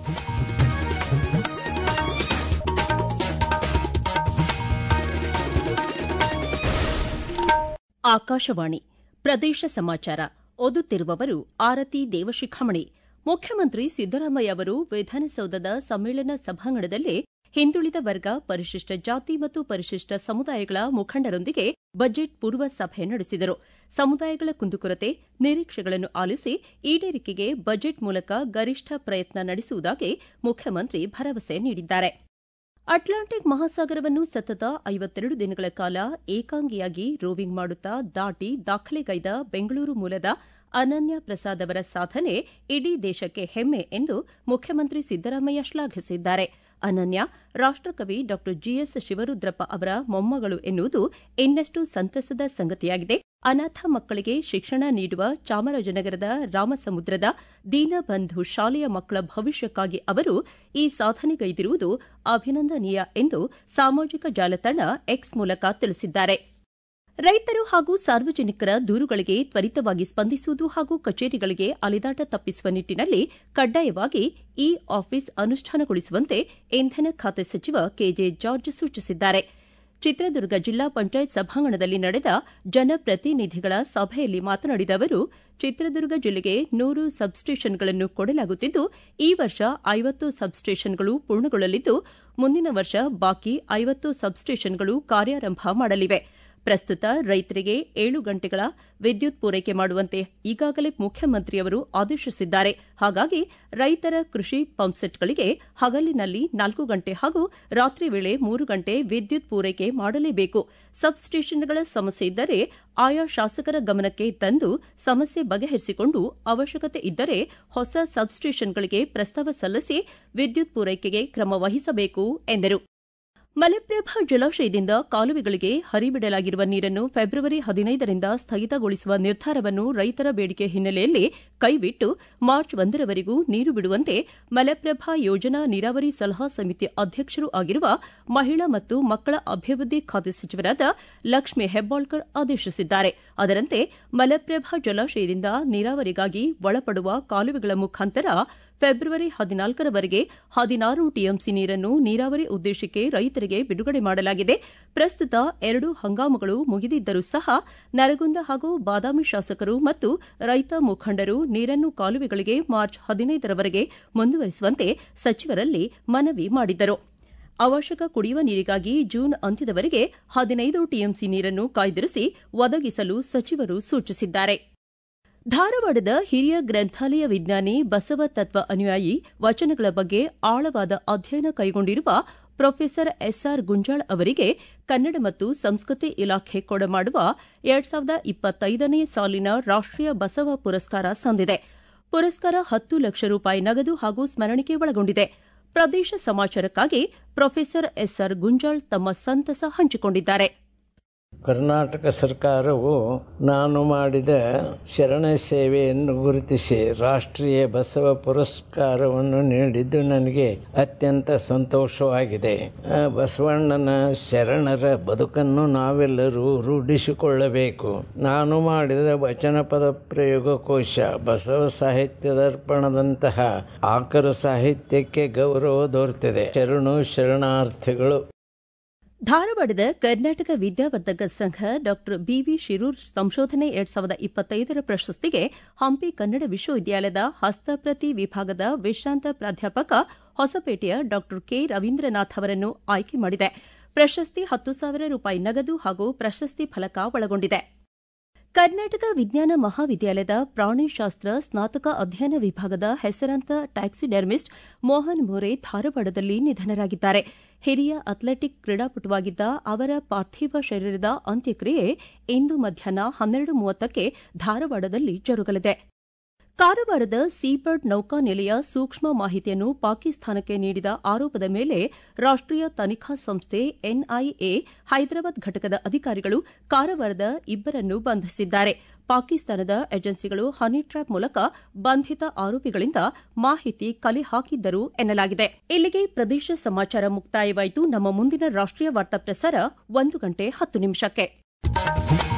ಆಕಾಶವಾಣಿ ಪ್ರದೇಶ ಸಮಾಚಾರ ಓದುತ್ತಿರುವವರು ಆರತಿ ದೇವಶಿಖಾಮಣಿ ಮುಖ್ಯಮಂತ್ರಿ ಸಿದ್ದರಾಮಯ್ಯ ಅವರು ವಿಧಾನಸೌಧದ ಸಮ್ಮೇಳನ ಸಭಾಂಗಣದಲ್ಲಿ ಹಿಂದುಳಿದ ವರ್ಗ ಪರಿಶಿಷ್ಟ ಜಾತಿ ಮತ್ತು ಪರಿಶಿಷ್ಟ ಸಮುದಾಯಗಳ ಮುಖಂಡರೊಂದಿಗೆ ಬಜೆಟ್ ಪೂರ್ವ ಸಭೆ ನಡೆಸಿದರು ಸಮುದಾಯಗಳ ಕುಂದುಕೊರತೆ ನಿರೀಕ್ಷೆಗಳನ್ನು ಆಲಿಸಿ ಈಡೇರಿಕೆಗೆ ಬಜೆಟ್ ಮೂಲಕ ಗರಿಷ್ಠ ಪ್ರಯತ್ನ ನಡೆಸುವುದಾಗಿ ಮುಖ್ಯಮಂತ್ರಿ ಭರವಸೆ ನೀಡಿದ್ದಾರೆ ಅಟ್ಲಾಂಟಿಕ್ ಮಹಾಸಾಗರವನ್ನು ಸತತ ಐವತ್ತೆರಡು ದಿನಗಳ ಕಾಲ ಏಕಾಂಗಿಯಾಗಿ ರೋವಿಂಗ್ ಮಾಡುತ್ತಾ ದಾಟಿ ದಾಖಲೆಗೈದ ಬೆಂಗಳೂರು ಮೂಲದ ಅನನ್ಯ ಪ್ರಸಾದ್ ಅವರ ಸಾಧನೆ ಇಡೀ ದೇಶಕ್ಕೆ ಹೆಮ್ಮೆ ಎಂದು ಮುಖ್ಯಮಂತ್ರಿ ಸಿದ್ದರಾಮಯ್ಯ ಶ್ಲಾಘಿಸಿದ್ದಾರೆ ಅನನ್ಯ ರಾಷ್ಟಕವಿ ಡಾ ಜಿಎಸ್ ಶಿವರುದ್ರಪ್ಪ ಅವರ ಮೊಮ್ಮಗಳು ಎನ್ನುವುದು ಇನ್ನಷ್ಟು ಸಂತಸದ ಸಂಗತಿಯಾಗಿದೆ ಅನಾಥ ಮಕ್ಕಳಿಗೆ ಶಿಕ್ಷಣ ನೀಡುವ ಚಾಮರಾಜನಗರದ ರಾಮಸಮುದ್ರದ ದೀನಬಂಧು ಶಾಲೆಯ ಮಕ್ಕಳ ಭವಿಷ್ಯಕ್ಕಾಗಿ ಅವರು ಈ ಸಾಧನೆಗೈದಿರುವುದು ಅಭಿನಂದನೀಯ ಎಂದು ಸಾಮಾಜಿಕ ಜಾಲತಾಣ ಎಕ್ಸ್ ಮೂಲಕ ತಿಳಿಸಿದ್ದಾರೆ ರೈತರು ಹಾಗೂ ಸಾರ್ವಜನಿಕರ ದೂರುಗಳಿಗೆ ತ್ವರಿತವಾಗಿ ಸ್ಪಂದಿಸುವುದು ಹಾಗೂ ಕಚೇರಿಗಳಿಗೆ ಅಲಿದಾಟ ತಪ್ಪಿಸುವ ನಿಟ್ಟನಲ್ಲಿ ಕಡ್ಡಾಯವಾಗಿ ಇ ಆಫೀಸ್ ಅನುಷ್ಠಾನಗೊಳಿಸುವಂತೆ ಇಂಧನ ಖಾತೆ ಸಚಿವ ಕೆಜೆ ಜಾರ್ಜ್ ಸೂಚಿಸಿದ್ದಾರೆ ಚಿತ್ರದುರ್ಗ ಜಿಲ್ಲಾ ಪಂಚಾಯತ್ ಸಭಾಂಗಣದಲ್ಲಿ ನಡೆದ ಜನಪ್ರತಿನಿಧಿಗಳ ಸಭೆಯಲ್ಲಿ ಮಾತನಾಡಿದ ಅವರು ಚಿತ್ರದುರ್ಗ ಜಿಲ್ಲೆಗೆ ನೂರು ಸಬ್ಸ್ಟೇಷನ್ಗಳನ್ನು ಕೊಡಲಾಗುತ್ತಿದ್ದು ಈ ವರ್ಷ ಐವತ್ತು ಸಬ್ಸ್ಟೇಷನ್ಗಳು ಪೂರ್ಣಗೊಳ್ಳಲಿದ್ದು ಮುಂದಿನ ವರ್ಷ ಬಾಕಿ ಐವತ್ತು ಸಬ್ಸ್ಟೇಷನ್ಗಳು ಕಾರ್ಯಾರಂಭ ಮಾಡಲಿವೆ ಪ್ರಸ್ತುತ ರೈತರಿಗೆ ಏಳು ಗಂಟೆಗಳ ವಿದ್ಯುತ್ ಪೂರೈಕೆ ಮಾಡುವಂತೆ ಈಗಾಗಲೇ ಮುಖ್ಯಮಂತ್ರಿಯವರು ಆದೇಶಿಸಿದ್ದಾರೆ ಹಾಗಾಗಿ ರೈತರ ಕೃಷಿ ಪಂಪ್ಸೆಟ್ಗಳಿಗೆ ಹಗಲಿನಲ್ಲಿ ನಾಲ್ಕು ಗಂಟೆ ಹಾಗೂ ರಾತ್ರಿ ವೇಳೆ ಮೂರು ಗಂಟೆ ವಿದ್ಯುತ್ ಪೂರೈಕೆ ಮಾಡಲೇಬೇಕು ಸಬ್ಸ್ಟೇಷನ್ಗಳ ಸಮಸ್ಯೆ ಇದ್ದರೆ ಆಯಾ ಶಾಸಕರ ಗಮನಕ್ಕೆ ತಂದು ಸಮಸ್ಯೆ ಬಗೆಹರಿಸಿಕೊಂಡು ಅವಶ್ಯಕತೆ ಇದ್ದರೆ ಹೊಸ ಸಬ್ಸ್ಟೇಷನ್ಗಳಿಗೆ ಪ್ರಸ್ತಾವ ಸಲ್ಲಿಸಿ ವಿದ್ಯುತ್ ಪೂರೈಕೆಗೆ ಕ್ರಮ ವಹಿಸಬೇಕು ಎಂದರು ಮಲಪ್ರಭಾ ಜಲಾಶಯದಿಂದ ಕಾಲುವೆಗಳಿಗೆ ಹರಿಬಿಡಲಾಗಿರುವ ನೀರನ್ನು ಫೆಬ್ರವರಿ ಹದಿನೈದರಿಂದ ಸ್ಥಗಿತಗೊಳಿಸುವ ನಿರ್ಧಾರವನ್ನು ರೈತರ ಬೇಡಿಕೆ ಹಿನ್ನೆಲೆಯಲ್ಲಿ ಕೈಬಿಟ್ಟು ಮಾರ್ಚ್ ಒಂದರವರೆಗೂ ನೀರು ಬಿಡುವಂತೆ ಮಲಪ್ರಭಾ ಯೋಜನಾ ನೀರಾವರಿ ಸಲಹಾ ಸಮಿತಿ ಅಧ್ಯಕ್ಷರೂ ಆಗಿರುವ ಮಹಿಳಾ ಮತ್ತು ಮಕ್ಕಳ ಅಭಿವೃದ್ಧಿ ಖಾತೆ ಸಚಿವರಾದ ಲಕ್ಷ್ಮೀ ಹೆಬ್ಬಾಳ್ಕರ್ ಆದೇಶಿಸಿದ್ದಾರೆ ಅದರಂತೆ ಮಲಪ್ರಭಾ ಜಲಾಶಯದಿಂದ ನೀರಾವರಿಗಾಗಿ ಒಳಪಡುವ ಕಾಲುವೆಗಳ ಮುಖಾಂತರ ಫೆಬ್ರವರಿ ಹದಿನಾಲ್ಕರವರೆಗೆ ಹದಿನಾರು ಟಿಎಂಸಿ ನೀರನ್ನು ನೀರಾವರಿ ಉದ್ದೇಶಕ್ಕೆ ರೈತರಿಗೆ ಬಿಡುಗಡೆ ಮಾಡಲಾಗಿದೆ ಪ್ರಸ್ತುತ ಎರಡು ಹಂಗಾಮುಗಳು ಮುಗಿದಿದ್ದರೂ ಸಹ ನರಗುಂದ ಹಾಗೂ ಬಾದಾಮಿ ಶಾಸಕರು ಮತ್ತು ರೈತ ಮುಖಂಡರು ನೀರನ್ನು ಕಾಲುವೆಗಳಿಗೆ ಮಾರ್ಚ್ ಹದಿನೈದರವರೆಗೆ ಮುಂದುವರಿಸುವಂತೆ ಸಚಿವರಲ್ಲಿ ಮನವಿ ಮಾಡಿದ್ದರು ಅವಶ್ಯಕ ಕುಡಿಯುವ ನೀರಿಗಾಗಿ ಜೂನ್ ಅಂತ್ಯದವರೆಗೆ ಹದಿನೈದು ಟಿಎಂಸಿ ನೀರನ್ನು ಕಾಯ್ದಿರಿಸಿ ಒದಗಿಸಲು ಸಚಿವರು ಸೂಚಿಸಿದ್ದಾರೆ ಧಾರವಾಡದ ಹಿರಿಯ ಗ್ರಂಥಾಲಯ ವಿಜ್ಞಾನಿ ಬಸವ ತತ್ವ ಅನುಯಾಯಿ ವಚನಗಳ ಬಗ್ಗೆ ಆಳವಾದ ಅಧ್ಯಯನ ಕೈಗೊಂಡಿರುವ ಪ್ರೊಫೆಸರ್ ಎಸ್ಆರ್ ಗುಂಜಾಳ್ ಅವರಿಗೆ ಕನ್ನಡ ಮತ್ತು ಸಂಸ್ಕೃತಿ ಇಲಾಖೆ ಕೊಡಮಾಡುವ ಎರಡ್ ಸಾವಿರದ ಇಪ್ಪತ್ತೈದನೇ ಸಾಲಿನ ರಾಷ್ಟೀಯ ಬಸವ ಪುರಸ್ಕಾರ ಸಂದಿದೆ ಪುರಸ್ಕಾರ ಹತ್ತು ಲಕ್ಷ ರೂಪಾಯಿ ನಗದು ಹಾಗೂ ಸ್ಮರಣಿಕೆ ಒಳಗೊಂಡಿದೆ ಪ್ರದೇಶ ಸಮಾಚಾರಕ್ಕಾಗಿ ಪ್ರೊಫೆಸರ್ ಎಸ್ಆರ್ ಗುಂಜಾಳ್ ತಮ್ಮ ಸಂತಸ ಹಂಚಿಕೊಂಡಿದ್ದಾರೆ ಕರ್ನಾಟಕ ಸರ್ಕಾರವು ನಾನು ಮಾಡಿದ ಶರಣ ಸೇವೆಯನ್ನು ಗುರುತಿಸಿ ರಾಷ್ಟ್ರೀಯ ಬಸವ ಪುರಸ್ಕಾರವನ್ನು ನೀಡಿದ್ದು ನನಗೆ ಅತ್ಯಂತ ಸಂತೋಷವಾಗಿದೆ ಬಸವಣ್ಣನ ಶರಣರ ಬದುಕನ್ನು ನಾವೆಲ್ಲರೂ ರೂಢಿಸಿಕೊಳ್ಳಬೇಕು ನಾನು ಮಾಡಿದ ವಚನ ಪದ ಪ್ರಯೋಗ ಕೋಶ ಬಸವ ಸಾಹಿತ್ಯ ದರ್ಪಣದಂತಹ ಆಕರ ಸಾಹಿತ್ಯಕ್ಕೆ ಗೌರವ ದೊರೆತಿದೆ ಶರಣು ಶರಣಾರ್ಥಿಗಳು ಧಾರವಾಡದ ಕರ್ನಾಟಕ ವಿದ್ಯಾವರ್ಧಕ ಸಂಘ ಡಾ ಬಿವಿ ಶಿರೂರ್ ಸಂಶೋಧನೆ ಎರಡ್ ಸಾವಿರದ ಇಪ್ಪತ್ತೈದರ ಪ್ರಶಸ್ತಿಗೆ ಹಂಪಿ ಕನ್ನಡ ವಿಶ್ವವಿದ್ಯಾಲಯದ ಹಸ್ತಪ್ರತಿ ವಿಭಾಗದ ವಿಶ್ರಾಂತ ಪ್ರಾಧ್ಯಾಪಕ ಹೊಸಪೇಟೆಯ ಡಾ ಕೆ ರವೀಂದ್ರನಾಥ್ ಅವರನ್ನು ಆಯ್ಕೆ ಮಾಡಿದೆ ಪ್ರಶಸ್ತಿ ಹತ್ತು ಸಾವಿರ ರೂಪಾಯಿ ನಗದು ಹಾಗೂ ಪ್ರಶಸ್ತಿ ಫಲಕ ಒಳಗೊಂಡಿದೆ ಕರ್ನಾಟಕ ವಿಜ್ಞಾನ ಮಹಾವಿದ್ಯಾಲಯದ ಪ್ರಾಣಿಶಾಸ್ತ್ರ ಸ್ನಾತಕ ಅಧ್ಯಯನ ವಿಭಾಗದ ಹೆಸರಾಂತ ಟ್ಯಾಕ್ಸಿಡರ್ಮಿಸ್ಟ್ ಮೋಹನ್ ಮೋರೆ ಧಾರವಾಡದಲ್ಲಿ ನಿಧನರಾಗಿದ್ದಾರೆ ಹಿರಿಯ ಅಥ್ಲೆಟಿಕ್ ಕ್ರೀಡಾಪಟುವಾಗಿದ್ದ ಅವರ ಪಾರ್ಥಿವ ಶರೀರದ ಅಂತ್ಯಕ್ರಿಯೆ ಇಂದು ಮಧ್ಯಾಹ್ನ ಹನ್ನೆರಡು ಮೂವತ್ತಕ್ಕೆ ಧಾರವಾಡದಲ್ಲಿ ಜರುಗಲಿದೆ ಕಾರವಾರದ ಸೀಬರ್ಡ್ ನೌಕಾನೆಲೆಯ ಸೂಕ್ಷ್ಮ ಮಾಹಿತಿಯನ್ನು ಪಾಕಿಸ್ತಾನಕ್ಕೆ ನೀಡಿದ ಆರೋಪದ ಮೇಲೆ ರಾಷ್ಟೀಯ ತನಿಖಾ ಸಂಸ್ಥೆ ಎನ್ಐಎ ಹೈದರಾಬಾದ್ ಘಟಕದ ಅಧಿಕಾರಿಗಳು ಕಾರವಾರದ ಇಬ್ಬರನ್ನು ಬಂಧಿಸಿದ್ದಾರೆ ಪಾಕಿಸ್ತಾನದ ಏಜೆನ್ಸಿಗಳು ಹನಿ ಟ್ರ್ಯಾಪ್ ಮೂಲಕ ಬಂಧಿತ ಆರೋಪಿಗಳಿಂದ ಮಾಹಿತಿ ಕಲೆ ಹಾಕಿದ್ದರು ಎನ್ನಲಾಗಿದೆ ಇಲ್ಲಿಗೆ ಪ್ರದೇಶ ಸಮಾಚಾರ ಮುಕ್ತಾಯವಾಯಿತು ನಮ್ಮ ಮುಂದಿನ ರಾಷ್ಟೀಯ ವಾರ್ತಾ ಪ್ರಸಾರ ಒಂದು ಗಂಟೆ ಹತ್ತು ನಿಮಿಷಕ್ಕೆ